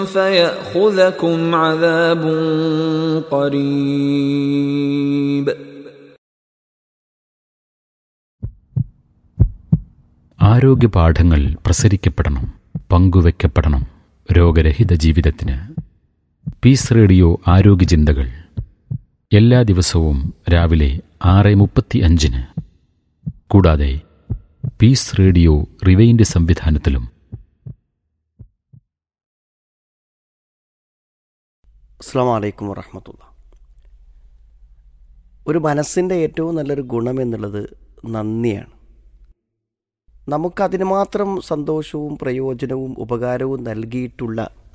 فيأخذكم عذاب قريب ആരോഗ്യ പാഠങ്ങൾ പ്രസരിക്കപ്പെടണം പങ്കുവെക്കപ്പെടണം രോഗരഹിത ജീവിതത്തിന് പീസ് റേഡിയോ ആരോഗ്യ ചിന്തകൾ എല്ലാ ദിവസവും രാവിലെ ആറ് മുപ്പത്തി അഞ്ചിന് കൂടാതെ പീസ് റേഡിയോ റിവൈൻഡ് സംവിധാനത്തിലും അസ്സാം വലൈക്കും വറഹമത്തുള്ള ഒരു മനസ്സിൻ്റെ ഏറ്റവും നല്ലൊരു ഗുണം എന്നുള്ളത് നന്ദിയാണ് നമുക്കതിന് മാത്രം സന്തോഷവും പ്രയോജനവും ഉപകാരവും നൽകിയിട്ടുള്ള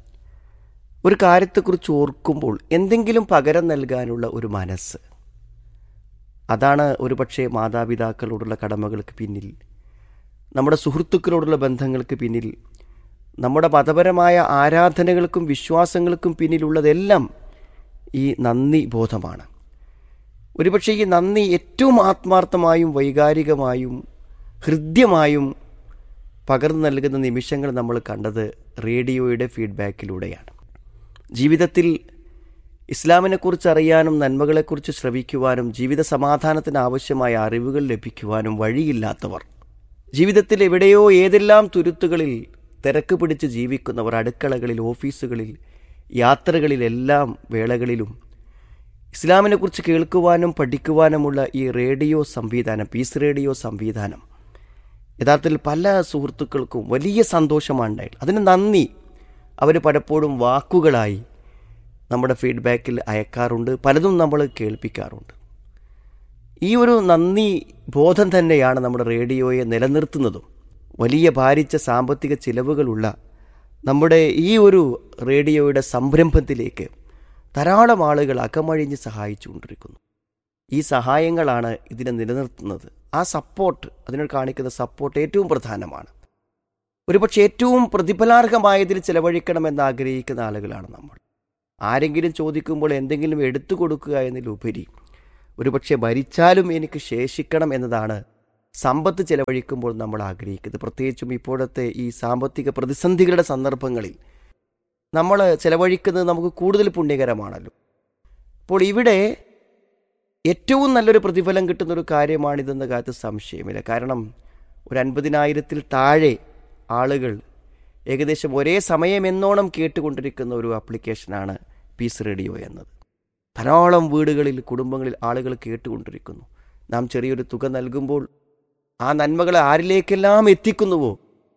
ഒരു കാര്യത്തെക്കുറിച്ച് ഓർക്കുമ്പോൾ എന്തെങ്കിലും പകരം നൽകാനുള്ള ഒരു മനസ്സ് അതാണ് ഒരുപക്ഷെ മാതാപിതാക്കളോടുള്ള കടമകൾക്ക് പിന്നിൽ നമ്മുടെ സുഹൃത്തുക്കളോടുള്ള ബന്ധങ്ങൾക്ക് പിന്നിൽ നമ്മുടെ മതപരമായ ആരാധനകൾക്കും വിശ്വാസങ്ങൾക്കും പിന്നിലുള്ളതെല്ലാം ഈ നന്ദി ബോധമാണ് ഒരുപക്ഷെ ഈ നന്ദി ഏറ്റവും ആത്മാർത്ഥമായും വൈകാരികമായും ഹൃദ്യമായും പകർന്നു നൽകുന്ന നിമിഷങ്ങൾ നമ്മൾ കണ്ടത് റേഡിയോയുടെ ഫീഡ്ബാക്കിലൂടെയാണ് ജീവിതത്തിൽ ഇസ്ലാമിനെക്കുറിച്ച് അറിയാനും നന്മകളെക്കുറിച്ച് ശ്രവിക്കുവാനും ജീവിത സമാധാനത്തിന് ആവശ്യമായ അറിവുകൾ ലഭിക്കുവാനും വഴിയില്ലാത്തവർ ജീവിതത്തിൽ എവിടെയോ ഏതെല്ലാം തുരുത്തുകളിൽ തിരക്ക് പിടിച്ച് ജീവിക്കുന്നവർ അടുക്കളകളിൽ ഓഫീസുകളിൽ യാത്രകളിലെല്ലാം വേളകളിലും ഇസ്ലാമിനെക്കുറിച്ച് കേൾക്കുവാനും പഠിക്കുവാനുമുള്ള ഈ റേഡിയോ സംവിധാനം പീസ് റേഡിയോ സംവിധാനം യഥാർത്ഥത്തിൽ പല സുഹൃത്തുക്കൾക്കും വലിയ സന്തോഷമാണ് ഉണ്ടായത് അതിന് നന്ദി അവർ പലപ്പോഴും വാക്കുകളായി നമ്മുടെ ഫീഡ്ബാക്കിൽ അയക്കാറുണ്ട് പലതും നമ്മൾ കേൾപ്പിക്കാറുണ്ട് ഈ ഒരു നന്ദി ബോധം തന്നെയാണ് നമ്മുടെ റേഡിയോയെ നിലനിർത്തുന്നതും വലിയ ഭാരിച്ച സാമ്പത്തിക ചിലവുകളുള്ള നമ്മുടെ ഈ ഒരു റേഡിയോയുടെ സംരംഭത്തിലേക്ക് ധാരാളം ആളുകൾ അകമഴിഞ്ഞ് സഹായിച്ചുകൊണ്ടിരിക്കുന്നു ഈ സഹായങ്ങളാണ് ഇതിനെ നിലനിർത്തുന്നത് ആ സപ്പോർട്ട് അതിനോട് കാണിക്കുന്ന സപ്പോർട്ട് ഏറ്റവും പ്രധാനമാണ് ഒരുപക്ഷെ ഏറ്റവും പ്രതിഫലാർഹമായതിൽ ചെലവഴിക്കണമെന്ന് ആഗ്രഹിക്കുന്ന ആളുകളാണ് നമ്മൾ ആരെങ്കിലും ചോദിക്കുമ്പോൾ എന്തെങ്കിലും എടുത്തു കൊടുക്കുക എന്നതിലുപരി ഒരുപക്ഷെ ഭരിച്ചാലും എനിക്ക് ശേഷിക്കണം എന്നതാണ് സമ്പത്ത് ചെലവഴിക്കുമ്പോൾ നമ്മൾ ആഗ്രഹിക്കുന്നത് പ്രത്യേകിച്ചും ഇപ്പോഴത്തെ ഈ സാമ്പത്തിക പ്രതിസന്ധികളുടെ സന്ദർഭങ്ങളിൽ നമ്മൾ ചെലവഴിക്കുന്നത് നമുക്ക് കൂടുതൽ പുണ്യകരമാണല്ലോ അപ്പോൾ ഇവിടെ ഏറ്റവും നല്ലൊരു പ്രതിഫലം കിട്ടുന്ന ഒരു കാര്യമാണിതെന്ന കാര്യത്തിൽ സംശയമില്ല കാരണം ഒരു അൻപതിനായിരത്തിൽ താഴെ ആളുകൾ ഏകദേശം ഒരേ സമയം എന്നോണം കേട്ടുകൊണ്ടിരിക്കുന്ന ഒരു ആപ്ലിക്കേഷനാണ് പീസ് റേഡിയോ എന്നത് ധാരാളം വീടുകളിൽ കുടുംബങ്ങളിൽ ആളുകൾ കേട്ടുകൊണ്ടിരിക്കുന്നു നാം ചെറിയൊരു തുക നൽകുമ്പോൾ ആ നന്മകളെ ആരിലേക്കെല്ലാം എത്തിക്കുന്നുവോ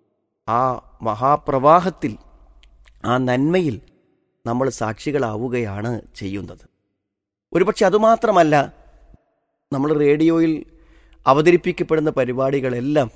ആ മഹാപ്രവാഹത്തിൽ ആ നന്മയിൽ നമ്മൾ സാക്ഷികളാവുകയാണ് ചെയ്യുന്നത് ഒരുപക്ഷെ അതുമാത്രമല്ല നമ്മൾ റേഡിയോയിൽ അവതരിപ്പിക്കപ്പെടുന്ന പരിപാടികളെല്ലാം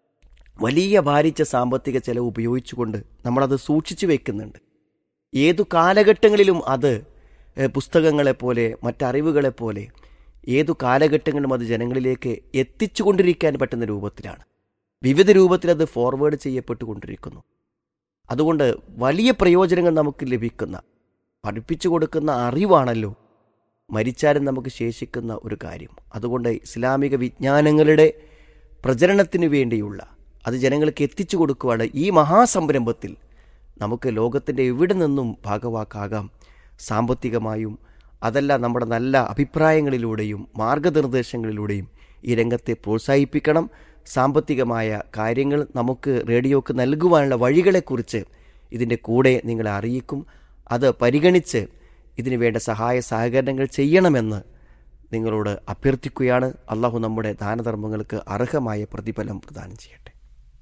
വലിയ ഭാരിച്ച സാമ്പത്തിക ചെലവ് ഉപയോഗിച്ചുകൊണ്ട് നമ്മളത് സൂക്ഷിച്ചു വെക്കുന്നുണ്ട് ഏതു കാലഘട്ടങ്ങളിലും അത് ഏഹ്, പുസ്തകങ്ങളെപ്പോലെ മറ്ററിവുകളെപ്പോലെ ഏതു കാലഘട്ടങ്ങളിലും അത് ജനങ്ങളിലേക്ക് എത്തിച്ചുകൊണ്ടിരിക്കാൻ പറ്റുന്ന രൂപത്തിലാണ് വിവിധ രൂപത്തിൽ അത് ഫോർവേഡ് ചെയ്യപ്പെട്ടുകൊണ്ടിരിക്കുന്നു അതുകൊണ്ട് വലിയ പ്രയോജനങ്ങൾ നമുക്ക് ലഭിക്കുന്ന പഠിപ്പിച്ചു കൊടുക്കുന്ന അറിവാണല്ലോ മരിച്ചാലും നമുക്ക് ശേഷിക്കുന്ന ഒരു കാര്യം അതുകൊണ്ട് ഇസ്ലാമിക വിജ്ഞാനങ്ങളുടെ പ്രചരണത്തിന് വേണ്ടിയുള്ള അത് ജനങ്ങൾക്ക് എത്തിച്ചു കൊടുക്കുവാണ് ഈ മഹാസംരംഭത്തിൽ നമുക്ക് ലോകത്തിൻ്റെ എവിടെ നിന്നും ഭാഗവാക്കാകാം സാമ്പത്തികമായും അതല്ല നമ്മുടെ നല്ല അഭിപ്രായങ്ങളിലൂടെയും മാർഗനിർദ്ദേശങ്ങളിലൂടെയും ഈ രംഗത്തെ പ്രോത്സാഹിപ്പിക്കണം സാമ്പത്തികമായ കാര്യങ്ങൾ നമുക്ക് റേഡിയോക്ക് നൽകുവാനുള്ള വഴികളെക്കുറിച്ച് ഇതിൻ്റെ കൂടെ നിങ്ങളെ അറിയിക്കും അത് പരിഗണിച്ച് ഇതിനു വേണ്ട സഹായ സഹകരണങ്ങൾ ചെയ്യണമെന്ന് നിങ്ങളോട് അഭ്യർത്ഥിക്കുകയാണ് അള്ളാഹു നമ്മുടെ ദാനധർമ്മങ്ങൾക്ക് അർഹമായ പ്രതിഫലം പ്രദാനം ചെയ്യട്ടെ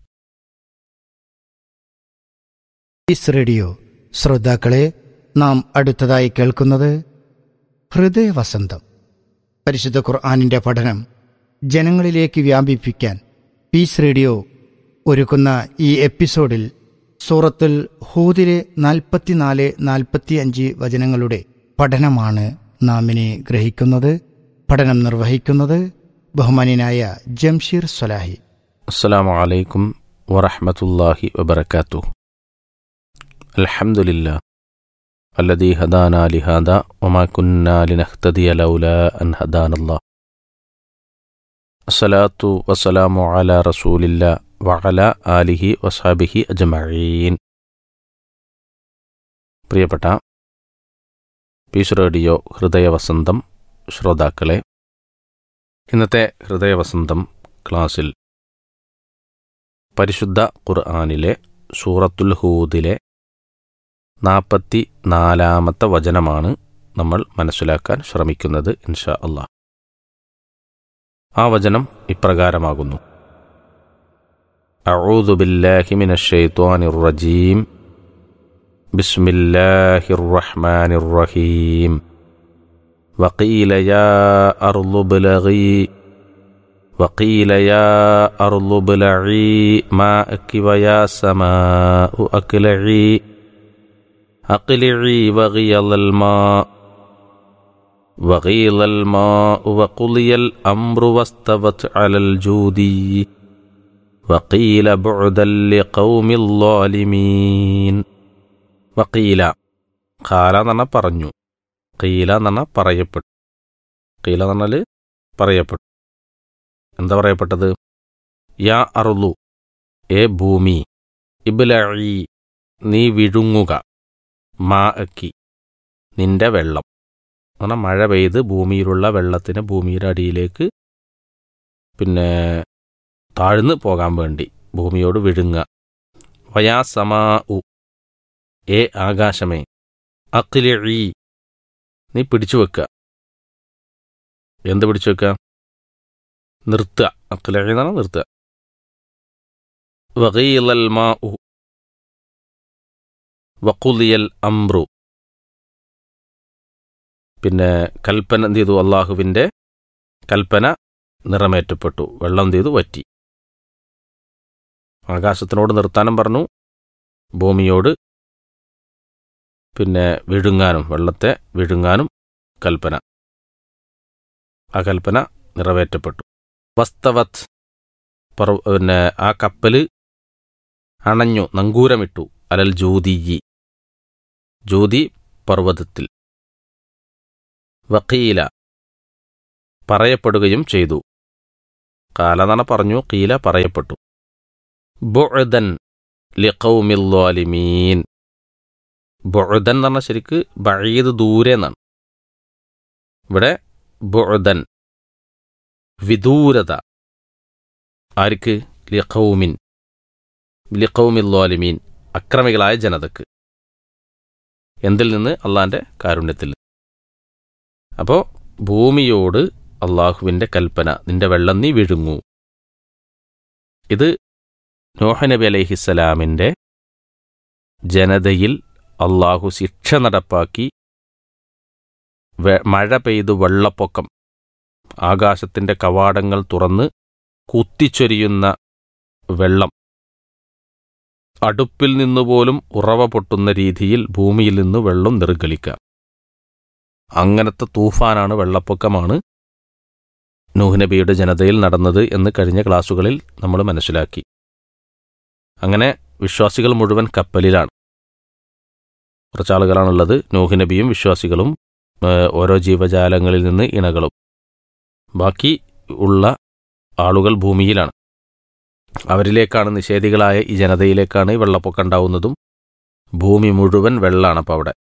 പീസ് റേഡിയോ ശ്രോതാക്കളെ നാം അടുത്തതായി കേൾക്കുന്നത് ഹൃദയവസന്തം പരിശുദ്ധ ഖുർആാനിന്റെ പഠനം ജനങ്ങളിലേക്ക് വ്യാപിപ്പിക്കാൻ പീസ് റേഡിയോ ഒരുക്കുന്ന ഈ എപ്പിസോഡിൽ സൂറത്തുൽ ഹൂദിലെ നാൽപ്പത്തിനാല് നാൽപ്പത്തിയഞ്ച് വചനങ്ങളുടെ പഠനമാണ് നാം ഇനി ഗ്രഹിക്കുന്നത് പഠനം നിർവഹിക്കുന്നത് ബഹുമാന്യനായ ജംഷീർ സ്വലാഹി السلام عليكم ورحمة الله وبركاته الحمد لله الذي هدانا لهذا وما كنا لنهتدي لولا أن هدانا الله الصلاة والسلام على رسول الله وعلى آله وصحبه أجمعين പ്രിയപ്പെട്ട പീസ് റേഡിയോ ഹൃദയവസന്തം ശ്രോതാക്കളെ ഇന്നത്തെ ഹൃദയവസന്തം ക്ലാസ്സിൽ പരിശുദ്ധ ഖുർആാനിലെ സൂറത്തുൽ ഹൂദിലെ നാൽപ്പത്തി നാലാമത്തെ വചനമാണ് നമ്മൾ മനസ്സിലാക്കാൻ ശ്രമിക്കുന്നത് ഇൻഷാ അള്ളാഹ് ആ വചനം ഇപ്രകാരമാകുന്നു أعوذ بالله من الشيطان الرجيم بسم الله الرحمن الرحيم وقيل يا أرض ابلغي وقيل يا أرض ابلعي ماءك ويا سماء أقلعي أقلعي وغيض الماء وغيض الماء وقضي الأمر واستوت على الجودي وقيل بعدا لقوم الظالمين വക്കീല ഖാല എന്ന് പറഞ്ഞാൽ പറഞ്ഞു കീല എന്ന് പറഞ്ഞാൽ പറയപ്പെട്ടു കീല എന്ന് പറഞ്ഞാൽ പറയപ്പെട്ടു എന്താ പറയപ്പെട്ടത് യാ അറുലു ഏ ഭൂമി ഇബ്ലഈ നീ വിഴുങ്ങുക മാ അക്കി നിന്റെ വെള്ളം പറഞ്ഞാൽ മഴ പെയ്ത് ഭൂമിയിലുള്ള വെള്ളത്തിന് ഭൂമിയുടെ അടിയിലേക്ക് പിന്നെ താഴ്ന്നു പോകാൻ വേണ്ടി ഭൂമിയോട് വിഴുങ്ങുക വയാ സമാ ഉ ഏ ആകാശമേ അഖിലി നീ പിടിച്ചു വെക്കുക എന്ത് പിടിച്ചു വെക്കുക നിർത്തുക അഖിലി എന്നാണ് നിർത്തുക വകീലൽ മാ ഉ വക്കുലിയൽ അംറു പിന്നെ കൽപ്പന എന്ത് ചെയ്തു അള്ളാഹുവിൻ്റെ കൽപ്പന നിറമേറ്റപ്പെട്ടു വെള്ളം എന്ത് ചെയ്തു വറ്റി ആകാശത്തിനോട് നിർത്താനും പറഞ്ഞു ഭൂമിയോട് പിന്നെ വിഴുങ്ങാനും വെള്ളത്തെ വിഴുങ്ങാനും കൽപ്പന ആ കൽപ്പന നിറവേറ്റപ്പെട്ടു വസ്തവത് പർവ പിന്നെ ആ കപ്പല് അണഞ്ഞു നങ്കൂരമിട്ടു അലൽ ജ്യോതിയി ജ്യോതി പർവ്വതത്തിൽ വക്കീല പറയപ്പെടുകയും ചെയ്തു കാലനണ പറഞ്ഞു കീല പറയപ്പെട്ടു ബുഅദൻ ലിഖൗമിൽ ളാലിമീൻ ബുഅദൻ എന്ന് പറഞ്ഞാൽ ശരിക്ക് ബഴീത് ദൂരെ എന്നാണ് ഇവിടെ ബുഅദൻ വിദൂരത ആർക്ക് ലിഖൗമിൻ ലിഖൗമിൽ ളാലിമീൻ അക്രമികളായ ജനതക്ക് എന്തിൽ നിന്ന് അള്ളാന്റെ കാരുണ്യത്തിൽ അപ്പോൾ ഭൂമിയോട് അള്ളാഹുവിൻ്റെ കൽപ്പന നിന്റെ വെള്ളം നീ വിഴുങ്ങൂ ഇത് നോഹ നബി അലൈഹിസ്സലാമിൻ്റെ ജനതയിൽ അള്ളാഹു ശിക്ഷ നടപ്പാക്കി വെ- മഴ പെയ്തു വെള്ളപ്പൊക്കം ആകാശത്തിൻ്റെ കവാടങ്ങൾ തുറന്ന് കുത്തിച്ചൊരിയുന്ന വെള്ളം അടുപ്പിൽ നിന്നുപോലും ഉറവ പൊട്ടുന്ന രീതിയിൽ ഭൂമിയിൽ നിന്ന് വെള്ളം നിർഗളിക്കാം അങ്ങനത്തെ തൂഫാനാണ് വെള്ളപ്പൊക്കമാണ് നൂഹ് നബിയുടെ ജനതയിൽ നടന്നത് എന്ന് കഴിഞ്ഞ ക്ലാസ്സുകളിൽ നമ്മൾ മനസ്സിലാക്കി അങ്ങനെ വിശ്വാസികൾ മുഴുവൻ കപ്പലിലാണ് കുറച്ചാളുകളാണുള്ളത് നൂഹ് നബിയും വിശ്വാസികളും ഏഹ്, ഓരോ ജീവജാലങ്ങളിൽ നിന്ന് ഇണകളും ബാക്കി ഉള്ള ആളുകൾ ഭൂമിയിലാണ് അവരിലേക്കാണ് നിഷേധികളായ ഈ ജനതയിലേക്കാണ് ഈ വെള്ളപ്പൊക്കം ഉണ്ടാവുന്നതും ഭൂമി മുഴുവൻ വെള്ളമാണ് അപ്പോൾ അവിടെ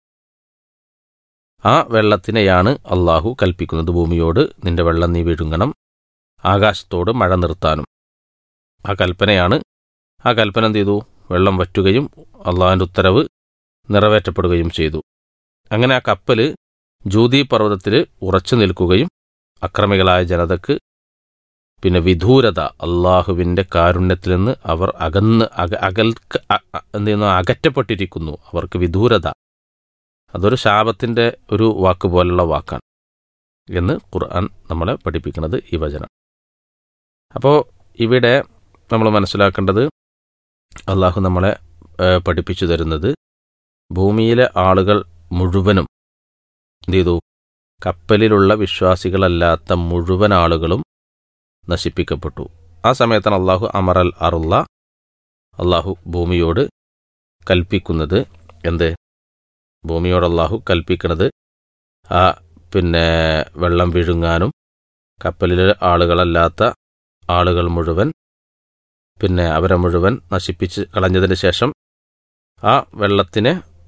ആ വെള്ളത്തിനെയാണ് അള്ളാഹു കൽപ്പിക്കുന്നത് ഭൂമിയോട് നിന്റെ വെള്ളം നീ വിഴുങ്ങണം ആകാശത്തോട് മഴ നിർത്താനും ആ കൽപ്പനയാണ് ആ കൽപ്പന എന്ത് ചെയ്തു വെള്ളം വറ്റുകയും അള്ളാഹിൻ്റെ ഉത്തരവ് നിറവേറ്റപ്പെടുകയും ചെയ്തു അങ്ങനെ ആ കപ്പല് ജൂതി പർവ്വതത്തിൽ ഉറച്ചു നിൽക്കുകയും അക്രമികളായ ജനതക്ക് പിന്നെ വിദൂരത അള്ളാഹുവിൻ്റെ കാരുണ്യത്തിൽ നിന്ന് അവർ അകന്ന് അക അകൽ അ- അ- എന്ത് ചെയ്യുന്നു അകറ്റപ്പെട്ടിരിക്കുന്നു അവർക്ക് വിദൂരത അതൊരു ശാപത്തിൻ്റെ ഒരു വാക്ക് പോലുള്ള വാക്കാണ് എന്ന് ഖുർആൻ നമ്മളെ പഠിപ്പിക്കുന്നത് ഈ വചനം അപ്പോൾ ഇവിടെ നമ്മൾ മനസ്സിലാക്കേണ്ടത് അള്ളാഹു നമ്മളെ ഏഹ്, പഠിപ്പിച്ചു തരുന്നത് ഭൂമിയിലെ ആളുകൾ മുഴുവനും എന്ത് ചെയ്തു കപ്പലിലുള്ള വിശ്വാസികളല്ലാത്ത മുഴുവൻ ആളുകളും നശിപ്പിക്കപ്പെട്ടു ആ സമയത്താണ് അള്ളാഹു അമറൽ അറുള്ള അള്ളാഹു ഭൂമിയോട് കൽപ്പിക്കുന്നത് എന്ത് ഭൂമിയോട് അള്ളാഹു കൽപ്പിക്കുന്നത് ആ പിന്നെ വെള്ളം വിഴുങ്ങാനും കപ്പലിലെ ആളുകളല്ലാത്ത ആളുകൾ മുഴുവൻ പിന്നെ അവരെ മുഴുവൻ നശിപ്പിച്ച് കളഞ്ഞതിന് ശേഷം ആ വെള്ളത്തിനെ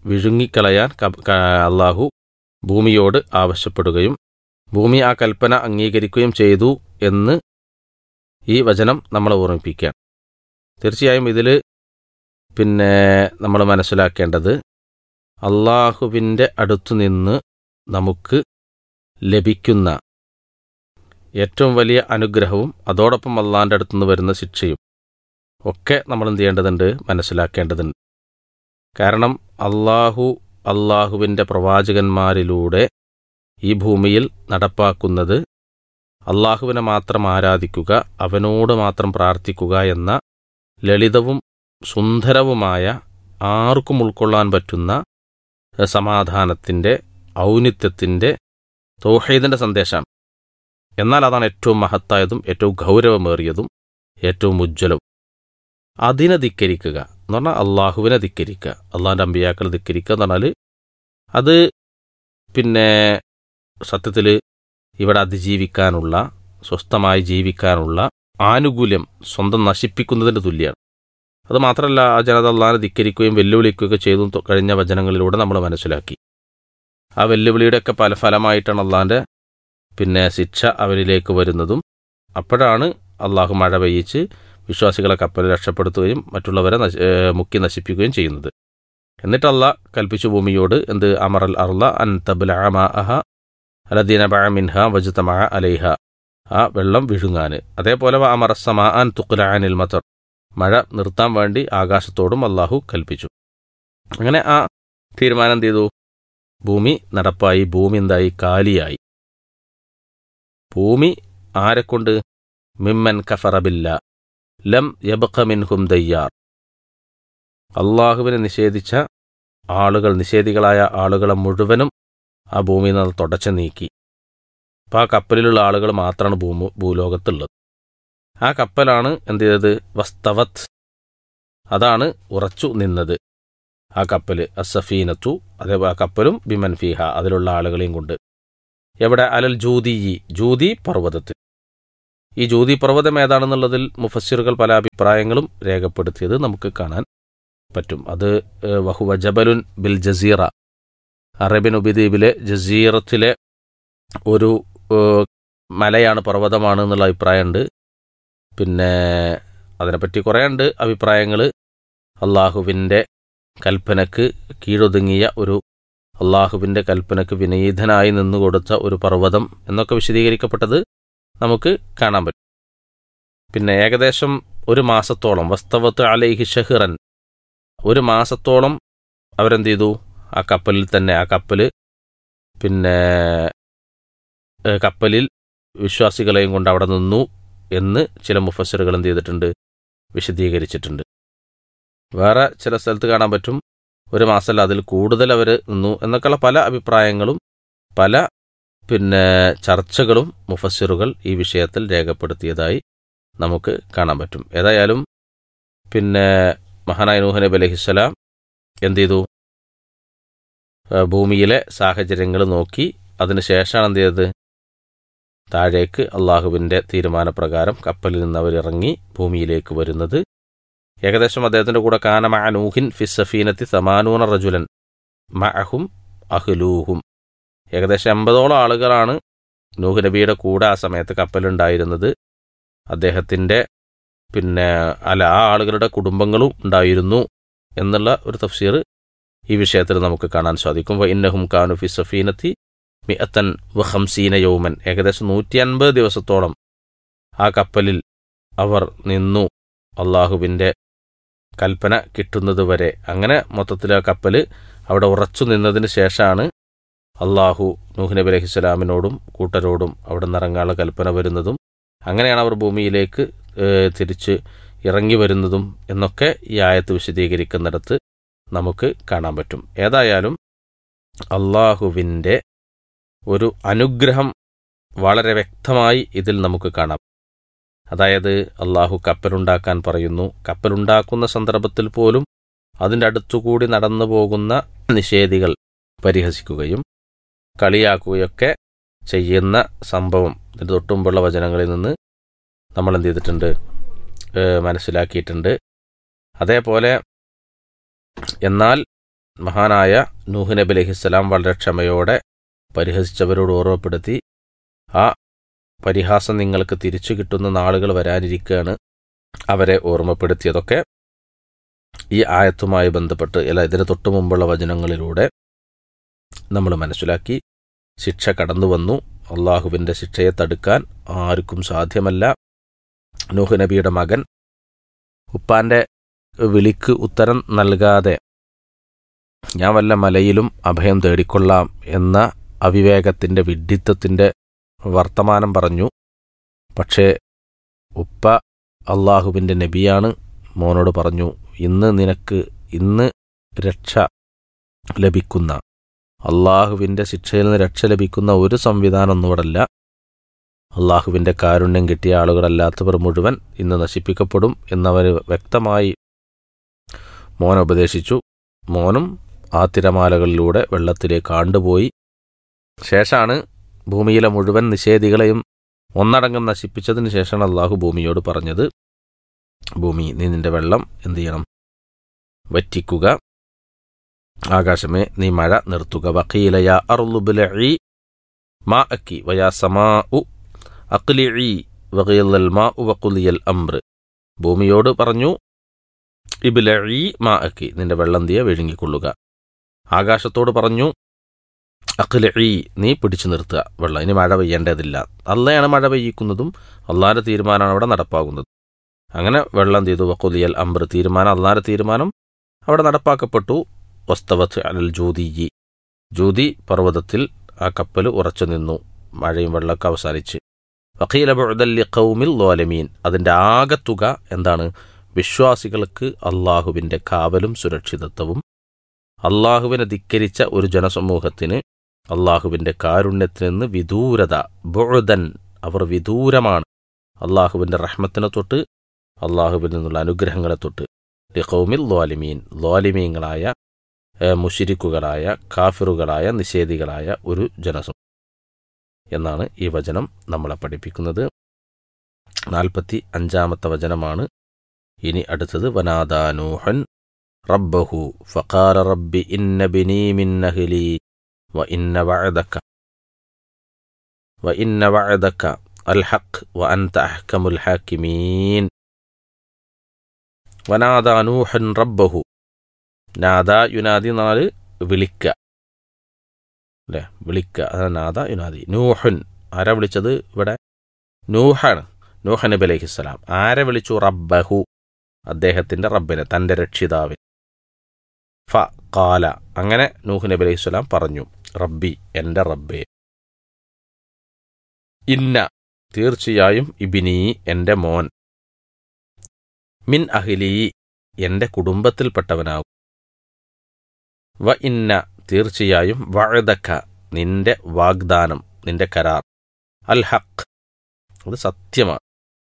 വിഴുങ്ങിക്കളയാൻ ക- ക- അള്ളാഹു ഭൂമിയോട് ആവശ്യപ്പെടുകയും ഭൂമി ആ കൽപ്പന അംഗീകരിക്കുകയും ചെയ്തു എന്ന് ഈ വചനം നമ്മളെ ഓർമ്മിപ്പിക്കുകയാണ് തീർച്ചയായും ഇതിൽ പിന്നെ നമ്മൾ മനസ്സിലാക്കേണ്ടത് അള്ളാഹുവിൻ്റെ അടുത്തുനിന്ന് നമുക്ക് ലഭിക്കുന്ന ഏറ്റവും വലിയ അനുഗ്രഹവും അതോടൊപ്പം അള്ളാഹിൻ്റെ അടുത്തുനിന്ന് വരുന്ന ശിക്ഷയും ഒക്കെ നമ്മൾ എന്ത് ചെയ്യേണ്ടതുണ്ട് മനസ്സിലാക്കേണ്ടതുണ്ട് കാരണം അള്ളാഹു അള്ളാഹുവിൻ്റെ പ്രവാചകന്മാരിലൂടെ ഈ ഭൂമിയിൽ നടപ്പാക്കുന്നത് അള്ളാഹുവിനെ മാത്രം ആരാധിക്കുക അവനോട് മാത്രം പ്രാർത്ഥിക്കുക എന്ന ലളിതവും സുന്ദരവുമായ ആർക്കും ഉൾക്കൊള്ളാൻ പറ്റുന്ന എഹ്, സമാധാനത്തിൻ്റെ ഔന്നിത്യത്തിൻ്റെ തൗഹീദിൻ്റെ സന്ദേശമാണ് എന്നാൽ അതാണ് ഏറ്റവും മഹത്തായതും ഏറ്റവും ഗൗരവമേറിയതും ഏറ്റവും ഉജ്ജ്വലവും അതിനെ ധിക്കരിക്കുക എന്ന് പറഞ്ഞാൽ അള്ളാഹുവിനെ ധിക്കരിക്കുക അള്ളാഹിൻ്റെ അമ്പിയാക്കളെ ധിക്കരിക്കുക എന്ന് പറഞ്ഞാൽ അത് പിന്നെ സത്യത്തിൽ ഇവിടെ അതിജീവിക്കാനുള്ള സ്വസ്ഥമായി ജീവിക്കാനുള്ള ആനുകൂല്യം സ്വന്തം നശിപ്പിക്കുന്നതിന് തുല്യമാണ് അത് മാത്രമല്ല ആ ജനത അള്ളാഹിനെ ധിക്കരിക്കുകയും വെല്ലുവിളിക്കുകയൊക്കെ ചെയ്തു തൊ- കഴിഞ്ഞ വചനങ്ങളിലൂടെ നമ്മൾ മനസ്സിലാക്കി ആ വെല്ലുവിളിയുടെയൊക്കെ പല ഫലമായിട്ടാണ് അള്ളാഹിൻ്റെ പിന്നെ ശിക്ഷ അവരിലേക്ക് വരുന്നതും അപ്പോഴാണ് അള്ളാഹു മഴ പെയ്യിച്ച് വിശ്വാസികളെ കപ്പലിൽ രക്ഷപ്പെടുത്തുകയും മറ്റുള്ളവരെ നശി- ഏ, മുക്കി നശിപ്പിക്കുകയും ചെയ്യുന്നത് എന്നിട്ട് അല്ല കൽപ്പിച്ചു ഭൂമിയോട് എന്ത് അമറൽ അർല അൻ തബ്ലഅഹ അലദീന ബഅ മിൻഹ വജ്തമഅ അലൈഹ ആ വെള്ളം വിഴുങ്ങാന് അതേപോലെ വ അമറസ്സമാ അൻ തുഖ്ലഅനിൽ മതർ മഴ നിർത്താൻ വേണ്ടി ആകാശത്തോടും അള്ളാഹു കൽപ്പിച്ചു അങ്ങനെ ആ തീരുമാനം എന്ത് ചെയ്തു ഭൂമി നടപ്പായി ഭൂമി എന്തായി കാലിയായി ഭൂമി ആരെക്കൊണ്ട് മിമ്മൻ കഫറബില്ല ലം യബഖ മിൻഹും ദയ്യാർ അള്ളാഹുവിനെ നിഷേധിച്ച ആളുകൾ നിഷേധികളായ ആളുകളെ മുഴുവനും ആ ഭൂമിയിൽ നിന്ന് തുടച്ചു നീക്കി അപ്പോൾ ആ കപ്പലിലുള്ള ആളുകൾ മാത്രമാണ് ഭൂമി ഭൂലോകത്തുള്ളത് ആ കപ്പലാണ് എന്ത് ചെയ്തത് വസ്തവത് അതാണ് ഉറച്ചു നിന്നത് ആ കപ്പൽ അസഫീനത്തു അതേപോലെ ആ കപ്പലും ബിമൻ ഫീഹ അതിലുള്ള ആളുകളെയും കൊണ്ട് എവിടെ അലൽ ജൂതി ജൂതി പർവ്വതത്തിൽ ഈ ജൂതി പർവ്വതം ഏതാണെന്നുള്ളതിൽ മുഫസ്സിറുകൾ പല അഭിപ്രായങ്ങളും രേഖപ്പെടുത്തിയത് നമുക്ക് കാണാൻ പറ്റും അത് ഏഹ്, വഹുവ ജബലുൻ ബിൽ ജസീറ അറേബ്യൻ ഉപദ്വീപിലെ ജസീറത്തിലെ ഒരു ഏഹ്, മലയാണ് പർവ്വതമാണ് എന്നുള്ള അഭിപ്രായമുണ്ട് പിന്നെ അതിനെപ്പറ്റി കുറേ ഉണ്ട് അഭിപ്രായങ്ങൾ അള്ളാഹുവിൻ്റെ കൽപ്പനക്ക് കീഴൊതുങ്ങിയ ഒരു അള്ളാഹുവിൻ്റെ കൽപ്പനക്ക് വിനീതനായി നിന്നുകൊടുത്ത ഒരു പർവ്വതം എന്നൊക്കെ വിശദീകരിക്കപ്പെട്ടത് നമുക്ക് കാണാൻ പറ്റും പിന്നെ ഏകദേശം ഒരു മാസത്തോളം വസ്തവത്ത് അലൈഹി ഷഹിറൻ ഒരു മാസത്തോളം അവരെന്ത് ചെയ്തു ആ കപ്പലിൽ തന്നെ ആ കപ്പല് പിന്നെ ഏഹ്, കപ്പലിൽ വിശ്വാസികളെയും കൊണ്ട് അവിടെ നിന്നു എന്ന് ചില മുഫസറുകൾ എന്ത് ചെയ്തിട്ടുണ്ട് വിശദീകരിച്ചിട്ടുണ്ട് വേറെ ചില സ്ഥലത്ത് കാണാൻ പറ്റും ഒരു മാസമല്ല അതിൽ കൂടുതൽ അവർ നിന്നു എന്നൊക്കെയുള്ള പല അഭിപ്രായങ്ങളും പല പിന്നെ ചർച്ചകളും മുഫസ്സിറുകൾ ഈ വിഷയത്തിൽ രേഖപ്പെടുത്തിയതായി നമുക്ക് കാണാൻ പറ്റും ഏതായാലും പിന്നെ മഹാനായ നൂഹ് നബി അലഹിസ്സലാം എന്ത് ചെയ്തു ആ, ഭൂമിയിലെ സാഹചര്യങ്ങൾ നോക്കി അതിനുശേഷമാണ് എന്ത് ചെയ്തത് താഴേക്ക് അള്ളാഹുവിൻ്റെ തീരുമാനപ്രകാരം കപ്പലിൽ നിന്ന് അവരിറങ്ങി ഭൂമിയിലേക്ക് വരുന്നത് ഏകദേശം അദ്ദേഹത്തിന്റെ കൂടെ കാന മഅ നൂഹിൻ ഫിസഫീനത്തി സമാനൂന റജുലൻ മഅഹും അഹ്ലൂഹും ഏകദേശം എൺപതോളം ആളുകളാണ് നൂഹ് നബിയുടെ കൂടെ ആ സമയത്ത് കപ്പലുണ്ടായിരുന്നത് അദ്ദേഹത്തിന്റെ പിന്നെ അല്ല ആ ആളുകളുടെ കുടുംബങ്ങളും ഉണ്ടായിരുന്നു എന്നുള്ള ഒരു തഫ്സീർ ഈ വിഷയത്തിൽ നമുക്ക് കാണാൻ സാധിക്കും വ ഇന്നഹും കാനു ഫി സഫീനത്തി മിഅത്തൻ വഹംസീന യൗമൻ ഏകദേശം നൂറ്റി അൻപത് ദിവസത്തോളം ആ കപ്പലിൽ അവർ നിന്നു അള്ളാഹുവിൻ്റെ കൽപ്പന കിട്ടുന്നതുവരെ അങ്ങനെ മൊത്തത്തിൽ ആ കപ്പൽ അവിടെ ഉറച്ചു നിന്നതിന് ശേഷമാണ് അള്ളാഹു നൂഹ് നബി അലഹിസ്സലാമിനോടും കൂട്ടരോടും അവിടെ നിറങ്ങാനുള്ള കൽപ്പന വരുന്നതും അങ്ങനെയാണ് അവർ ഭൂമിയിലേക്ക് ഏഹ്, തിരിച്ച് ഇറങ്ങി വരുന്നതും എന്നൊക്കെ ഈ ആയത്ത് വിശദീകരിക്കുന്നിടത്ത് നമുക്ക് കാണാൻ പറ്റും ഏതായാലും അള്ളാഹുവിൻ്റെ ഒരു അനുഗ്രഹം വളരെ വ്യക്തമായി ഇതിൽ നമുക്ക് കാണാം അതായത് അള്ളാഹു കപ്പലുണ്ടാക്കാൻ പറയുന്നു കപ്പലുണ്ടാക്കുന്ന സന്ദർഭത്തിൽ പോലും അതിൻ്റെ അടുത്തുകൂടി നടന്നു പോകുന്ന നിഷേധികൾ പരിഹസിക്കുകയും കളിയാക്കുകയൊക്കെ ചെയ്യുന്ന സംഭവം ഇതിന് തൊട്ടുമുമ്പുള്ള വചനങ്ങളിൽ നിന്ന് നമ്മൾ എന്ത് ചെയ്തിട്ടുണ്ട് ഏഹ് മനസ്സിലാക്കിയിട്ടുണ്ട് അതേപോലെ എന്നാൽ മഹാനായ നൂഹ് നബി അലഹിസ്സലാം വളരെ ക്ഷമയോടെ പരിഹസിച്ചവരോട് ഓർമ്മപ്പെടുത്തി ആ പരിഹാസം നിങ്ങൾക്ക് തിരിച്ചു കിട്ടുന്ന നാളുകൾ വരാനിരിക്കുകയാണ് അവരെ ഓർമ്മപ്പെടുത്തിയതൊക്കെ ഈ ആയത്തുമായി ബന്ധപ്പെട്ട് അല്ല ഇതിന് തൊട്ടു മുമ്പുള്ള വചനങ്ങളിലൂടെ നമ്മൾ മനസ്സിലാക്കി ശിക്ഷ കടന്നു വന്നു അള്ളാഹുവിൻ്റെ ശിക്ഷയെ തടുക്കാൻ ആർക്കും സാധ്യമല്ല നൂഹ് നബിയുടെ മകൻ ഉപ്പാന്റെ വിളിക്ക് ഉത്തരം നൽകാതെ ഞാൻ വല്ല മലയിലും അഭയം തേടിക്കൊള്ളാം എന്ന അവിവേകത്തിന്റെ വിഡ്ഢിത്തത്തിന്റെ വർത്തമാനം പറഞ്ഞു പക്ഷേ ഉപ്പ അള്ളാഹുവിൻ്റെ നബിയാണ് മോനോട് പറഞ്ഞു ഇന്ന് നിനക്ക് ഇന്ന് രക്ഷ ലഭിക്കുന്ന അള്ളാഹുവിൻ്റെ ശിക്ഷയിൽ നിന്ന് രക്ഷ ലഭിക്കുന്ന ഒരു സംവിധാനം ഒന്നുകൂടല്ല അള്ളാഹുവിൻ്റെ കാരുണ്യം കിട്ടിയ ആളുകളല്ലാത്തവർ മുഴുവൻ ഇന്ന് നശിപ്പിക്കപ്പെടും എന്നവർ വ്യക്തമായി മോൻ ഉപദേശിച്ചു മോനും ആ തിരമാലകളിലൂടെ വെള്ളത്തിലേക്ക് ആണ്ടുപോയി ശേഷമാണ് ഭൂമിയിലെ മുഴുവൻ നിഷേധികളെയും ഒന്നടങ്കം നശിപ്പിച്ചതിന് ശേഷമാണ് അള്ളാഹു ഭൂമിയോട് പറഞ്ഞത് ഭൂമി നീ നിന്റെ വെള്ളം എന്തു ചെയ്യണം വറ്റിക്കുക ആകാശമേ നീ മഴ നിർത്തുക വക്കീലയ അറുലുബുലി മാ അക്കി വയാ സമാ ഉ അക്ലിഇ വകയൽ മാ ഉവക്കുലിയൽ അംറ് ഭൂമിയോട് പറഞ്ഞു ഇബിലി മാ അക്കി നിന്റെ വെള്ളം തീയ വിഴുങ്ങിക്കൊള്ളുക ആകാശത്തോട് പറഞ്ഞു അഖിലി നീ പിടിച്ചു നിർത്തുക വെള്ളം ഇനി മഴ പെയ്യേണ്ടതില്ല അള്ളയാണ് മഴ പെയ്യിക്കുന്നതും അള്ളാന്റെ തീരുമാനമാണ് അവിടെ നടപ്പാകുന്നത് അങ്ങനെ വെള്ളം ചെയ്തു വക്കുലിയൽ അംബർ തീരുമാനം അള്ളാന്റെ തീരുമാനം അവിടെ നടപ്പാക്കപ്പെട്ടു വസ്തവത്ത് അലൽ ജ്യോതിജി ജ്യോതി പർവ്വതത്തിൽ ആ കപ്പൽ ഉറച്ചു നിന്നു മഴയും വെള്ളമൊക്കെ അവസാനിച്ച് വക്കീല ബുഅദല്ലി ഖൗമിൽ ലോലമീൻ അതിൻ്റെ ആകത്തുക എന്താണ് വിശ്വാസികൾക്ക് അള്ളാഹുവിൻ്റെ കാവലും സുരക്ഷിതത്വവും അള്ളാഹുവിനെ ധിക്കരിച്ച ഒരു ജനസമൂഹത്തിന് അള്ളാഹുവിൻ്റെ കാരുണ്യത്തിൽ നിന്ന് വിദൂരത ബുഴുദൻ അവർ വിദൂരമാണ് അള്ളാഹുവിൻ്റെ റഹ്മത്തിനെ തൊട്ട് അള്ളാഹുവിൽ നിന്നുള്ള അനുഗ്രഹങ്ങളെ തൊട്ട് ലിഖൗമിൽ ലോലിമീൻ ലോലിമീങ്ങളായ മുഷിരിക്കുകളായ കാഫിറുകളായ നിഷേധികളായ ഒരു ജനസം എന്നാണ് ഈ വചനം നമ്മളെ പഠിപ്പിക്കുന്നത് നാൽപ്പത്തി അഞ്ചാമത്തെ വചനമാണ് ഇനി അടുത്തത് വനാദാനൂഹൻ റബ്ബഹു ഫഖാല റബ്ബി ഇന്ന ബിനീ മിൻ അഹ്ലി وإن وعدك وإن وعدك الحق وأنت أحكم الحاكمين ونادى نوح ربه നാദ യുനാദി നാല് വിളിക്ക അല്ലേ വിളിക്ക അതാണ് നാദ യുനാദി നൂഹുൻ ആരാ വിളിച്ചത് ഇവിടെ നൂഹാണ് നൂഹ നബി അലൈഹിസ്സലാം ആരെ വിളിച്ചു റബ്ബഹു അദ്ദേഹത്തിന്റെ റബ്ബിനെ തന്റെ രക്ഷിതാവിന് ഫ കാല അങ്ങനെ നൂഹ് നബി അലൈഹി സ്വലാം പറഞ്ഞു റബ്ബി എൻ്റെ റബ്ബേ ഇന്ന തീർച്ചയായും ഇബിനി എൻ്റെ മോൻ മിൻ അഹിലി എൻ്റെ കുടുംബത്തിൽപ്പെട്ടവനാകും വ ഇന്ന തീർച്ചയായും വഴുതക്ക നിന്റെ വാഗ്ദാനം നിന്റെ കരാർ അൽ ഹക്ക് അത് സത്യമാണ്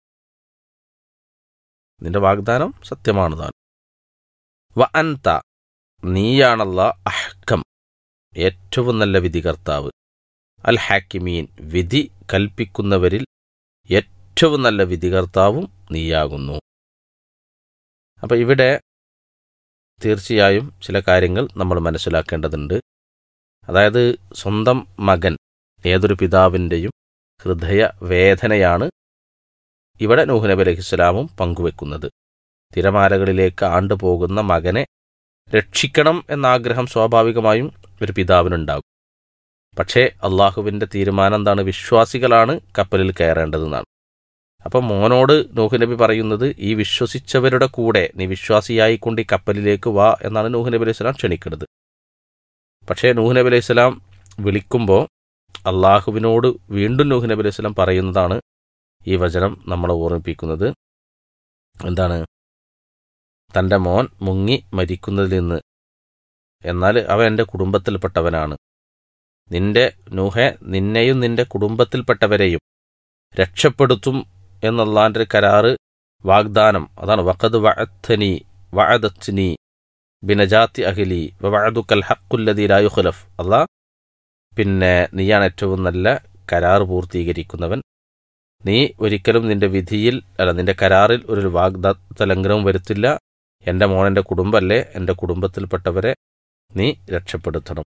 നിന്റെ വാഗ്ദാനം സത്യമാണ് താൻ വ അൻത നീയാണല്ല അഹ്കം ഏറ്റവും നല്ല വിധികർത്താവ് അൽ ഹാക്കിമീൻ വിധി കൽപ്പിക്കുന്നവരിൽ ഏറ്റവും നല്ല വിധികർത്താവും നീയാകുന്നു അപ്പം ഇവിടെ തീർച്ചയായും ചില കാര്യങ്ങൾ നമ്മൾ മനസ്സിലാക്കേണ്ടതുണ്ട് അതായത് സ്വന്തം മകൻ ഏതൊരു പിതാവിൻ്റെയും ഹൃദയ വേദനയാണ് ഇവിടെ നൂഹ് നബി അലഹിസ്സലാമും പങ്കുവെക്കുന്നത് തിരമാലകളിലേക്ക് ആണ്ടുപോകുന്ന മകനെ രക്ഷിക്കണം എന്ന ആഗ്രഹം സ്വാഭാവികമായും ഒരു പിതാവിനുണ്ടാകും പക്ഷേ അള്ളാഹുവിൻ്റെ തീരുമാനം എന്താണ് വിശ്വാസികളാണ് കപ്പലിൽ കയറേണ്ടതെന്നാണ് അപ്പം മോനോട് നൂഹ് നബി പറയുന്നത് ഈ വിശ്വസിച്ചവരുടെ കൂടെ നീ വിശ്വാസിയായിക്കൊണ്ട് ഈ കപ്പലിലേക്ക് വാ എന്നാണ് നൂഹ് നബി അലൈഹി സ്വലാം ക്ഷണിക്കുന്നത് പക്ഷേ നൂഹ് നബി അലൈഹി സ്വലാം വിളിക്കുമ്പോൾ അള്ളാഹുവിനോട് വീണ്ടും നൂഹ് നബി അലൈഹി സ്വലാം പറയുന്നതാണ് ഈ വചനം നമ്മളെ ഓർമ്മിപ്പിക്കുന്നത് എന്താണ് തൻ്റെ മോൻ മുങ്ങി മരിക്കുന്നതിൽ നിന്ന് എന്നാൽ അവൻ എൻ്റെ കുടുംബത്തിൽപ്പെട്ടവനാണ് നിന്റെ നൂഹെ നിന്നെയും നിന്റെ കുടുംബത്തിൽപ്പെട്ടവരെയും രക്ഷപ്പെടുത്തും എന്നുള്ളാൻ്റെ കരാറ് വാഗ്ദാനം അതാണ് വഖദ് വഅത്തനി വഅദത്നി ബിനജാത്തി അഹിലി വഅദുക്കൽ ഹഖുല്ലദീ ലാ യുഖ്ലഫ് അല്ലാ പിന്നെ നീയാണ് ഏറ്റവും നല്ല കരാർ പൂർത്തീകരിക്കുന്നവൻ നീ ഒരിക്കലും നിന്റെ വിധിയിൽ അല്ല നിന്റെ കരാറിൽ ഒരു വാഗ്ദത്ത ലംഘനവും വരുത്തില്ല എൻ്റെ മോൻ എൻ്റെ കുടുംബമല്ലേ എൻ്റെ കുടുംബത്തിൽപ്പെട്ടവരെ നീ രക്ഷപ്പെടുത്തണം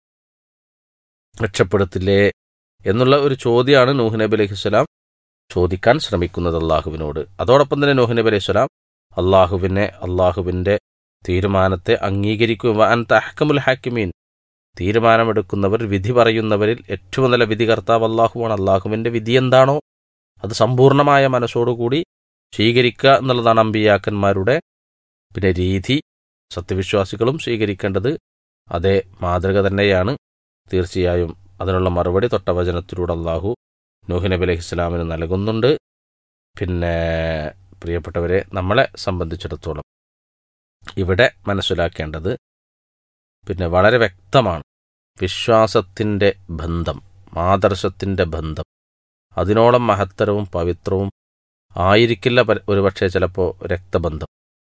രക്ഷപ്പെടുത്തില്ലേ എന്നുള്ള ഒരു ചോദ്യമാണ് നൂഹ് നബി അലൈഹിസ്സലാം ചോദിക്കാൻ ശ്രമിക്കുന്നത് അള്ളാഹുവിനോട് അതോടൊപ്പം തന്നെ നൂഹ് നബി അലൈഹിസ്സലാം അള്ളാഹുവിനെ അള്ളാഹുവിൻ്റെ തീരുമാനത്തെ അംഗീകരിക്കുക അൻ തഹക്കമുൽ ഹാക്കിമീൻ തീരുമാനമെടുക്കുന്നവർ വിധി പറയുന്നവരിൽ ഏറ്റവും നല്ല വിധികർത്താവ് അള്ളാഹുവാണ് അള്ളാഹുവിൻ്റെ വിധി എന്താണോ അത് സമ്പൂർണ്ണമായ മനസ്സോടുകൂടി സ്വീകരിക്കുക എന്നുള്ളതാണ് അമ്പിയാക്കന്മാരുടെ പിന്നെ രീതി സത്യവിശ്വാസികളും സ്വീകരിക്കേണ്ടത് അതേ മാതൃക തന്നെയാണ് തീർച്ചയായും അതിനുള്ള മറുപടി തൊട്ടവചനത്തിലൂടെ അള്ളാഹു നൂഹ് നബി അലൈഹി ഇസ്ലാമിന് നൽകുന്നുണ്ട് പിന്നെ പ്രിയപ്പെട്ടവരെ നമ്മളെ സംബന്ധിച്ചിടത്തോളം ഇവിടെ മനസ്സിലാക്കേണ്ടത് പിന്നെ വളരെ വ്യക്തമാണ് വിശ്വാസത്തിൻ്റെ ബന്ധം ആദർശത്തിൻ്റെ ബന്ധം അതിനോളം മഹത്തരവും പവിത്രവും ആയിരിക്കില്ല പല- ഒരുപക്ഷെ ചിലപ്പോൾ രക്തബന്ധം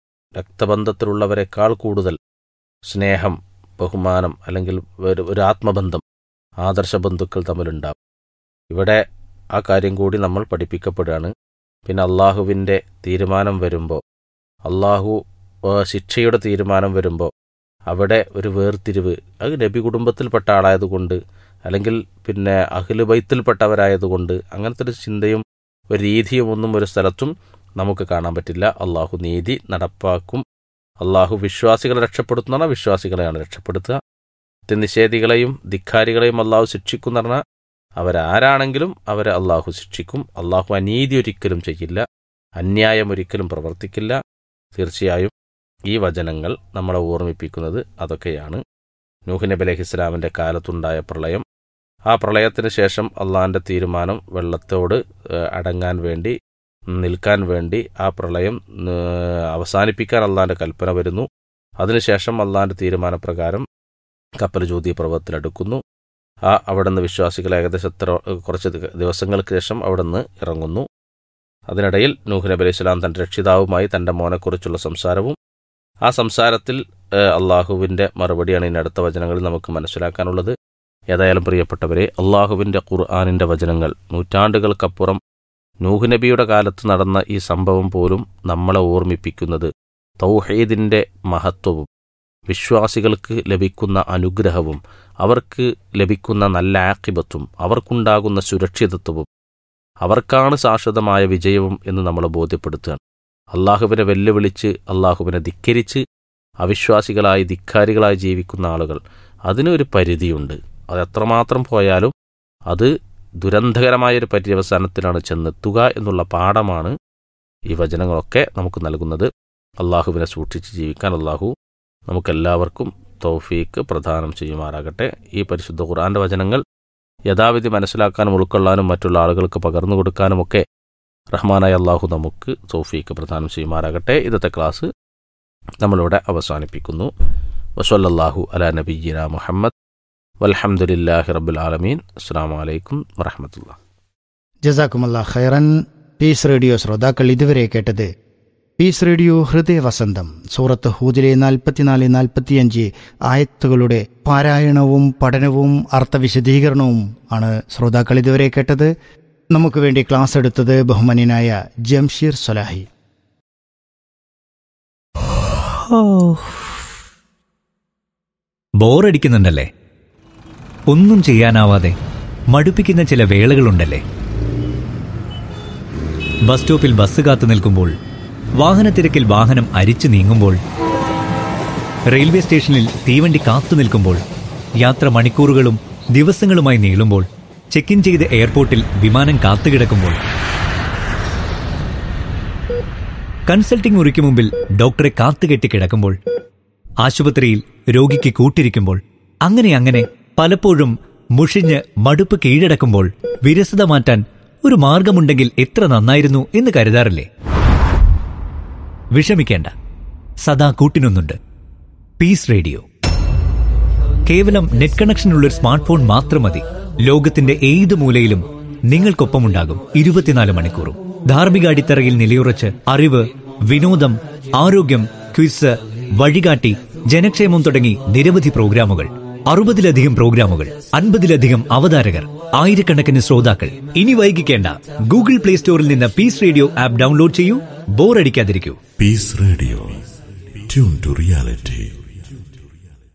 രക്തബന്ധത്തിലുള്ളവരെക്കാൾ കൂടുതൽ സ്നേഹം ബഹുമാനം അല്ലെങ്കിൽ ഒരു ഒരു ആത്മബന്ധം ആദർശ ബന്ധുക്കൾ തമ്മിലുണ്ടാവും ഇവിടെ ആ കാര്യം കൂടി നമ്മൾ പഠിപ്പിക്കപ്പെടുകയാണ് പിന്നെ അള്ളാഹുവിൻ്റെ തീരുമാനം വരുമ്പോൾ അള്ളാഹു ആ, ശിക്ഷയുടെ തീരുമാനം വരുമ്പോൾ അവിടെ ഒരു വേർതിരിവ് അത് നബി കുടുംബത്തിൽപ്പെട്ട ആളായതുകൊണ്ട് അല്ലെങ്കിൽ പിന്നെ അഖില് ബൈത്തിൽപ്പെട്ടവരായതുകൊണ്ട് അങ്ങനത്തെ ഒരു ചിന്തയും ഒരു രീതിയും ഒന്നും ഒരു സ്ഥലത്തും നമുക്ക് കാണാൻ പറ്റില്ല അള്ളാഹു നീതി നടപ്പാക്കും അള്ളാഹു വിശ്വാസികളെ രക്ഷപ്പെടുത്തുന്ന വിശ്വാസികളെയാണ് രക്ഷപ്പെടുത്തുക നിഷേധികളെയും ധിക്കാരികളെയും അള്ളാഹു ശിക്ഷിക്കും പറഞ്ഞാൽ അവരാരാണെങ്കിലും അവരെ അള്ളാഹു ശിക്ഷിക്കും അള്ളാഹു അനീതി ഒരിക്കലും ചെയ്യില്ല അന്യായം ഒരിക്കലും പ്രവർത്തിക്കില്ല തീർച്ചയായും ഈ വചനങ്ങൾ നമ്മളെ ഓർമ്മിപ്പിക്കുന്നത് അതൊക്കെയാണ് നൂഹ് നബി അലൈഹി ഇസ്ലാമിൻ്റെ കാലത്തുണ്ടായ പ്രളയം ആ പ്രളയത്തിന് ശേഷം അള്ളാഹിൻ്റെ തീരുമാനം വെള്ളത്തോട് ഏഹ്, അടങ്ങാൻ വേണ്ടി നിൽക്കാൻ വേണ്ടി ആ പ്രളയം ഏഹ്, അവസാനിപ്പിക്കാൻ അള്ളാഹിൻ്റെ കൽപ്പന വരുന്നു അതിനുശേഷം അള്ളാഹിൻ്റെ തീരുമാനപ്രകാരം കപ്പൽ ജ്യോതി പർവ്വതത്തിലെടുക്കുന്നു ആ അവിടെ നിന്ന് വിശ്വാസികൾ ഏകദേശം എത്ര കുറച്ച് ദിവ- ദിവസങ്ങൾക്ക് ശേഷം അവിടെ നിന്ന് ഇറങ്ങുന്നു അതിനിടയിൽ നൂഹ് നബി അലൈഹി സ്വലാം തൻ്റെ രക്ഷിതാവുമായി തൻ്റെ മോനെക്കുറിച്ചുള്ള സംസാരവും ആ സംസാരത്തിൽ ഏഹ്, അള്ളാഹുവിൻ്റെ മറുപടിയാണ് ഇനി അടുത്ത വചനങ്ങളിൽ നമുക്ക് മനസ്സിലാക്കാനുള്ളത് ഏതായാലും പ്രിയപ്പെട്ടവരെ അള്ളാഹുവിൻ്റെ ഖുർആാനിൻ്റെ വചനങ്ങൾ നൂറ്റാണ്ടുകൾക്കപ്പുറം നൂഹ് നബിയുടെ കാലത്ത് നടന്ന ഈ സംഭവം പോലും നമ്മളെ ഓർമ്മിപ്പിക്കുന്നത് തൗഹീദിൻ്റെ മഹത്വവും വിശ്വാസികൾക്ക് ലഭിക്കുന്ന അനുഗ്രഹവും അവർക്ക് ലഭിക്കുന്ന നല്ല ആക്കിബത്തും അവർക്കുണ്ടാകുന്ന സുരക്ഷിതത്വവും അവർക്കാണ് ശാശ്വതമായ വിജയവും എന്ന് നമ്മളെ ബോധ്യപ്പെടുത്തുകയാണ് അള്ളാഹുവിനെ വെല്ലുവിളിച്ച് അള്ളാഹുവിനെ ധിക്കരിച്ച് അവിശ്വാസികളായി ധിക്കാരികളായി ജീവിക്കുന്ന ആളുകൾ അതിനൊരു പരിധിയുണ്ട് അത് എത്രമാത്രം പോയാലും അത് ദുരന്തകരമായൊരു പര്യവസാനത്തിലാണ് ചെന്നെത്തുക എന്നുള്ള പാഠമാണ് ഈ വചനങ്ങളൊക്കെ നമുക്ക് നൽകുന്നത് അള്ളാഹുവിനെ സൂക്ഷിച്ച് ജീവിക്കാൻ അള്ളാഹു നമുക്കെല്ലാവർക്കും തൗഫീക്ക് പ്രദാനം ചെയ്യുമാറാകട്ടെ ഈ പരിശുദ്ധ ഖുർആന്റെ വചനങ്ങൾ യഥാവിധി മനസ്സിലാക്കാനും ഉൾക്കൊള്ളാനും മറ്റുള്ള ആളുകൾക്ക് പകർന്നു കൊടുക്കാനുമൊക്കെ റഹ്മാനായ അള്ളാഹു നമുക്ക് തൗഫീക്ക് പ്രദാനം ചെയ്യുമാറാകട്ടെ ഇന്നത്തെ ക്ലാസ് നമ്മളിവിടെ അവസാനിപ്പിക്കുന്നു വസല്ലല്ലാഹു അലാ നബിയ്യിന മുഹമ്മദ് വൽഹംദുലില്ലാഹി റബ്ബിൽ ആലമീൻ അസ്സാം വലൈക്കും വറഹമത്തുള്ള ജസാക്കുമല്ല ഖൈറൻ പീസ് റേഡിയോ ശ്രോതാക്കൾ ഇതുവരെ കേട്ടത് പീസ് റേഡിയോ ഹൃദയ വസന്തം സൂറത്ത് ഹൂദിലെ നാൽപ്പത്തിനാല് നാൽപ്പത്തിയഞ്ച് ആയത്തുകളുടെ പാരായണവും പഠനവും അർത്ഥവിശദീകരണവും ആണ് ശ്രോതാക്കൾ ഇതുവരെ കേട്ടത് നമുക്ക് വേണ്ടി ക്ലാസ് എടുത്തത് ബഹുമാന്യനായ ജംഷീർ സൊലാഹി ബോറടിക്കുന്നുണ്ടല്ലേ ഒന്നും ചെയ്യാനാവാതെ മടുപ്പിക്കുന്ന ചില വേളകളുണ്ടല്ലേ ബസ് സ്റ്റോപ്പിൽ ബസ് കാത്തു നിൽക്കുമ്പോൾ വാഹനത്തിരക്കിൽ വാഹനം അരിച്ചു നീങ്ങുമ്പോൾ റെയിൽവേ സ്റ്റേഷനിൽ തീവണ്ടി കാത്തു നിൽക്കുമ്പോൾ യാത്ര മണിക്കൂറുകളും ദിവസങ്ങളുമായി നീളുമ്പോൾ ചെക്ക് ഇൻ ചെയ്ത് എയർപോർട്ടിൽ വിമാനം കാത്തുകിടക്കുമ്പോൾ കൺസൾട്ടിംഗ് മുറിക്ക് മുമ്പിൽ ഡോക്ടറെ കാത്തുകെട്ടി കിടക്കുമ്പോൾ ആശുപത്രിയിൽ രോഗിക്ക് കൂട്ടിരിക്കുമ്പോൾ അങ്ങനെ അങ്ങനെ പലപ്പോഴും മുഷിഞ്ഞ് മടുപ്പ് കീഴടക്കുമ്പോൾ വിരസത മാറ്റാൻ ഒരു മാർഗമുണ്ടെങ്കിൽ എത്ര നന്നായിരുന്നു എന്ന് കരുതാറില്ലേ വിഷമിക്കേണ്ട സദാ കൂട്ടിനൊന്നുണ്ട് പീസ് റേഡിയോ കേവലം നെറ്റ് കണക്ഷനുള്ള ഒരു സ്മാർട്ട് ഫോൺ മാത്രം മതി ലോകത്തിന്റെ ഏത് മൂലയിലും നിങ്ങൾക്കൊപ്പമുണ്ടാകും ഇരുപത്തിനാല് മണിക്കൂറും ധാർമ്മിക അടിത്തറയിൽ നിലയുറച്ച് അറിവ് വിനോദം ആരോഗ്യം ക്വിസ് വഴികാട്ടി ജനക്ഷേമം തുടങ്ങി നിരവധി പ്രോഗ്രാമുകൾ അറുപതിലധികം പ്രോഗ്രാമുകൾ അൻപതിലധികം അവതാരകർ ആയിരക്കണക്കിന് ശ്രോതാക്കൾ ഇനി വൈകിക്കേണ്ട ഗൂഗിൾ പ്ലേ സ്റ്റോറിൽ നിന്ന് പീസ് റേഡിയോ ആപ്പ് ഡൗൺലോഡ് ചെയ്യൂ ബോറടിക്കാതിരിക്കൂ Peace Radio. Tune to reality.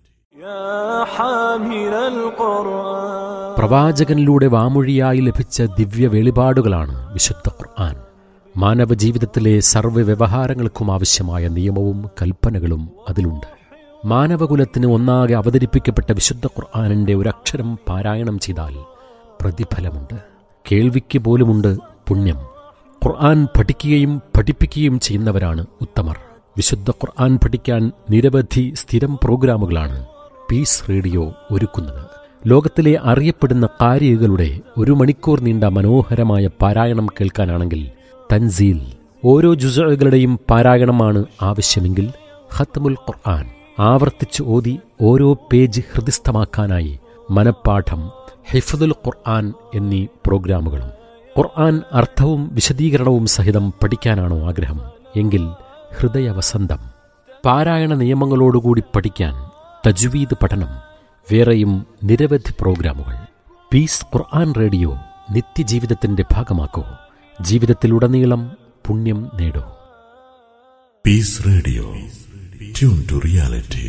حامل القرآن പ്രവാചകനിലൂടെ വാമൊഴിയായി ലഭിച്ച ദിവ്യ വെളിപാടുകളാണ് വിശുദ്ധ ഖുർആൻ മാനവ ജീവിതത്തിലെ സർവ്വ വ്യവഹാരങ്ങൾക്കും ആവശ്യമായ നിയമവും കൽപ്പനകളും അതിലുണ്ട് മാനവകുലത്തിന് ഒന്നാകെ അവതരിപ്പിക്കപ്പെട്ട വിശുദ്ധ ഖുർആാനിന്റെ ഒരക്ഷരം പാരായണം ചെയ്താൽ പ്രതിഫലമുണ്ട് കേൾവിക്ക് പോലുമുണ്ട് പുണ്യം ഖുർആൻ പഠിക്കുകയും പഠിപ്പിക്കുകയും ചെയ്യുന്നവരാണ് ഉത്തമർ വിശുദ്ധ ഖുർആൻ പഠിക്കാൻ നിരവധി സ്ഥിരം പ്രോഗ്രാമുകളാണ് പീസ് റേഡിയോ ഒരുക്കുന്നത് ലോകത്തിലെ അറിയപ്പെടുന്ന കാരികളുടെ ഒരു മണിക്കൂർ നീണ്ട മനോഹരമായ പാരായണം കേൾക്കാനാണെങ്കിൽ തൻസീൽ ഓരോ ജുസകളുടെയും പാരായണമാണ് ആവശ്യമെങ്കിൽ ഖത്മുൽ ഖുർആൻ ആവർത്തിച്ച് ഓതി ഓരോ പേജ് ഹൃദിസ്ഥമാക്കാനായി മനപ്പാഠം ഹിഫ്ദുൽ ഖുർആൻ എന്നീ പ്രോഗ്രാമുകളും ഖുർആൻ അർത്ഥവും വിശദീകരണവും സഹിതം പഠിക്കാനാണോ ആഗ്രഹം എങ്കിൽ ഹൃദയവസന്തം പാരായണ നിയമങ്ങളോടുകൂടി പഠിക്കാൻ തജ്വീദ് പഠനം വേറെയും നിരവധി പ്രോഗ്രാമുകൾ പീസ് ഖുർആൻ റേഡിയോ നിത്യജീവിതത്തിന്റെ ഭാഗമാക്കൂ ജീവിതത്തിലുടനീളം പുണ്യം നേടൂ Peace Radio. Tune to reality.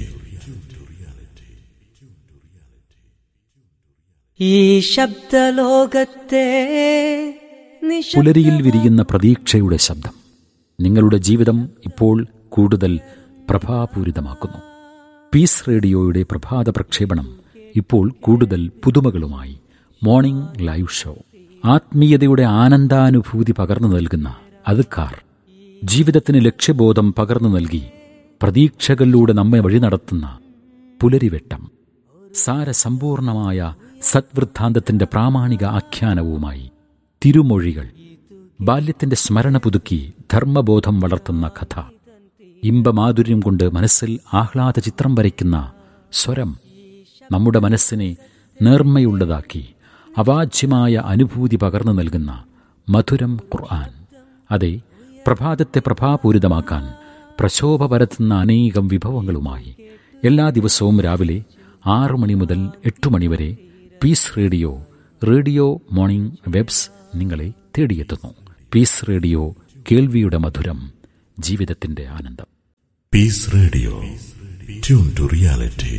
ഈ ശബ്ദലോകത്തെ നിശബ്ദ- പുലരിയിൽ വിരിയുന്ന പ്രതീക്ഷയുടെ ശബ്ദം നിങ്ങളുടെ ജീവിതം ഇപ്പോൾ കൂടുതൽ പ്രഭാപൂരിതമാക്കുന്നു പീസ് റേഡിയോയുടെ പ്രഭാത പ്രക്ഷേപണം ഇപ്പോൾ കൂടുതൽ പുതുമകളുമായി മോർണിംഗ് ലൈവ് ഷോ ആത്മീയതയുടെ ആനന്ദാനുഭൂതി പകർന്നു നൽകുന്ന അതുക്കാർ ജീവിതത്തിന് ലക്ഷ്യബോധം പകർന്നു നൽകി പ്രതീക്ഷകളിലൂടെ നമ്മെ വഴി നടത്തുന്ന പുലരിവെട്ടം സാരസമ്പൂർണമായ സദ്വൃദ്ധാന്തത്തിന്റെ പ്രാമാണിക ആഖ്യാനവുമായി തിരുമൊഴികൾ ബാല്യത്തിന്റെ സ്മരണ പുതുക്കി ധർമ്മബോധം വളർത്തുന്ന കഥ ഇമ്പമാധുര്യം കൊണ്ട് മനസ്സിൽ ആഹ്ലാദ ചിത്രം വരയ്ക്കുന്ന സ്വരം നമ്മുടെ മനസ്സിനെ നേർമ്മയുള്ളതാക്കി അവാച്യമായ അനുഭൂതി പകർന്നു നൽകുന്ന മധുരം ഖുർആൻ അതെ പ്രഭാതത്തെ പ്രഭാപൂരിതമാക്കാൻ പ്രശോഭ പരത്തുന്ന അനേകം വിഭവങ്ങളുമായി എല്ലാ ദിവസവും രാവിലെ ആറു മണി മുതൽ എട്ടു മണി വരെ peace radio radio morning waves നിങ്ങളെ തേടിയെത്തുന്നു പീസ് റേഡിയോ കേൾവിയുടെ മധുരം ജീവിതത്തിന്റെ ആനന്ദം Peace Radio. Tune to reality.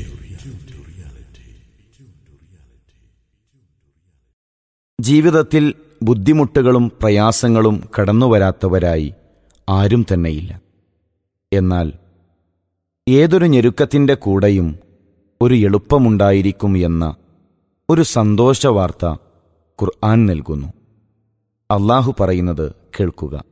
ജീവിതത്തിൽ ബുദ്ധിമുട്ടുകളും പ്രയാസങ്ങളും കടന്നുവരാത്തവരായി ആരും തന്നെയില്ല എന്നാൽ ഏതൊരു ഞെരുക്കത്തിൻ്റെ കൂടെയും ഒരു എളുപ്പമുണ്ടായിരിക്കും എന്ന ഒരു സന്തോഷവാർത്ത ഖുർആൻ നൽകുന്നു അള്ളാഹു പറയുന്നത് കേൾക്കുക